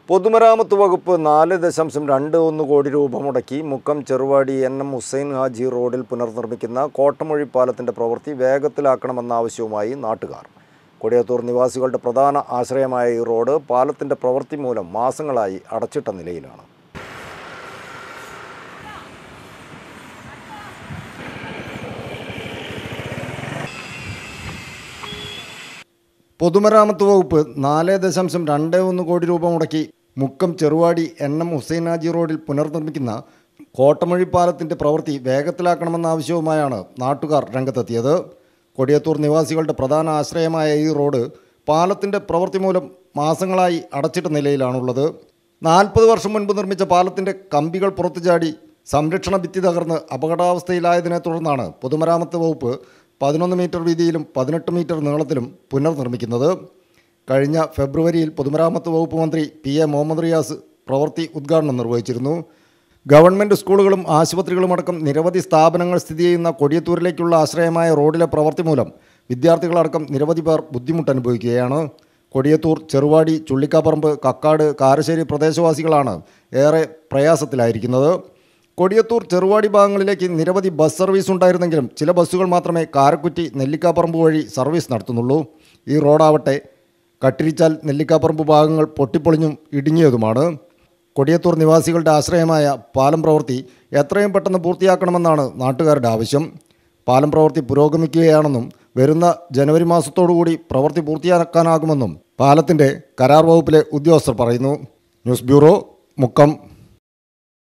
പൊതുമരാമത്ത് വകുപ്പ് നാല് ദശാംശം രണ്ട് ഒന്ന് കോടി രൂപ മുടക്കി മുക്കം ചെറുവാടി എൻ എം ഹുസൈൻ ഹാജി റോഡിൽ പുനർനിർമ്മിക്കുന്ന കോട്ടമൊഴി പാലത്തിൻ്റെ പ്രവൃത്തി വേഗത്തിലാക്കണമെന്ന ആവശ്യവുമായി നാട്ടുകാർ കൊടിയത്തൂർ നിവാസികളുടെ പ്രധാന ആശ്രയമായ ഈ റോഡ് പാലത്തിൻ്റെ പ്രവൃത്തി മൂലം മാസങ്ങളായി അടച്ചിട്ട നിലയിലാണ് പൊതുമരാമത്ത് വകുപ്പ് നാല് ദശാംശം രണ്ട് ഒന്ന് കോടി രൂപ മുടക്കി മുക്കം ചെറുവാടി എൻ എം ഹുസൈനാജി റോഡിൽ പുനർനിർമ്മിക്കുന്ന കോട്ടമൊഴി പാലത്തിൻ്റെ പ്രവൃത്തി വേഗത്തിലാക്കണമെന്ന ആവശ്യവുമായാണ് നാട്ടുകാർ രംഗത്തെത്തിയത് കൊടിയത്തൂർ നിവാസികളുടെ പ്രധാന ആശ്രയമായ ഈ റോഡ് പാലത്തിൻ്റെ പ്രവൃത്തി മൂലം മാസങ്ങളായി അടച്ചിട്ട നിലയിലാണുള്ളത് നാൽപ്പത് വർഷം മുൻപ് നിർമ്മിച്ച പാലത്തിൻ്റെ കമ്പികൾ പുറത്തു ചാടി സംരക്ഷണ ഭിത്തി തകർന്ന് അപകടാവസ്ഥയിലായതിനെ തുടർന്നാണ് പൊതുമരാമത്ത് വകുപ്പ് പതിനൊന്ന് മീറ്റർ വീതിയിലും പതിനെട്ട് മീറ്റർ നീളത്തിലും പുനർനിർമ്മിക്കുന്നത് കഴിഞ്ഞ ഫെബ്രുവരിയിൽ പൊതുമരാമത്ത് വകുപ്പ് മന്ത്രി പി എ മുഹമ്മദ് റിയാസ് പ്രവൃത്തി ഉദ്ഘാടനം നിർവഹിച്ചിരുന്നു ഗവൺമെൻറ് സ്കൂളുകളും ആശുപത്രികളുമടക്കം നിരവധി സ്ഥാപനങ്ങൾ സ്ഥിതി ചെയ്യുന്ന കൊടിയത്തൂരിലേക്കുള്ള ആശ്രയമായ റോഡിലെ പ്രവൃത്തി മൂലം വിദ്യാർത്ഥികളടക്കം നിരവധി പേർ ബുദ്ധിമുട്ടനുഭവിക്കുകയാണ് കൊടിയത്തൂർ ചെറുവാടി ചുള്ളിക്കാപ്പറമ്പ് കക്കാട് കാരശ്ശേരി പ്രദേശവാസികളാണ് ഏറെ പ്രയാസത്തിലായിരിക്കുന്നത് കൊടിയത്തൂർ ചെറുവാടി ഭാഗങ്ങളിലേക്ക് നിരവധി ബസ് സർവീസ് ഉണ്ടായിരുന്നെങ്കിലും ചില ബസ്സുകൾ മാത്രമേ കാരക്കുറ്റി നെല്ലിക്കാപ്പറമ്പ് വഴി സർവീസ് നടത്തുന്നുള്ളൂ ഈ റോഡാവട്ടെ കട്ടിരിച്ചാൽ നെല്ലിക്കാപ്പറമ്പ് ഭാഗങ്ങൾ പൊട്ടിപ്പൊളിഞ്ഞും ഇടുങ്ങിയതുമാണ് കൊടിയത്തൂർ നിവാസികളുടെ ആശ്രയമായ പാലം പ്രവൃത്തി എത്രയും പെട്ടെന്ന് പൂർത്തിയാക്കണമെന്നാണ് നാട്ടുകാരുടെ ആവശ്യം പാലം പ്രവൃത്തി പുരോഗമിക്കുകയാണെന്നും വരുന്ന ജനുവരി മാസത്തോടുകൂടി പ്രവൃത്തി പൂർത്തിയാക്കാനാകുമെന്നും പാലത്തിൻ്റെ കരാർ വകുപ്പിലെ ഉദ്യോഗസ്ഥർ പറയുന്നു ന്യൂസ് ബ്യൂറോ മുക്കം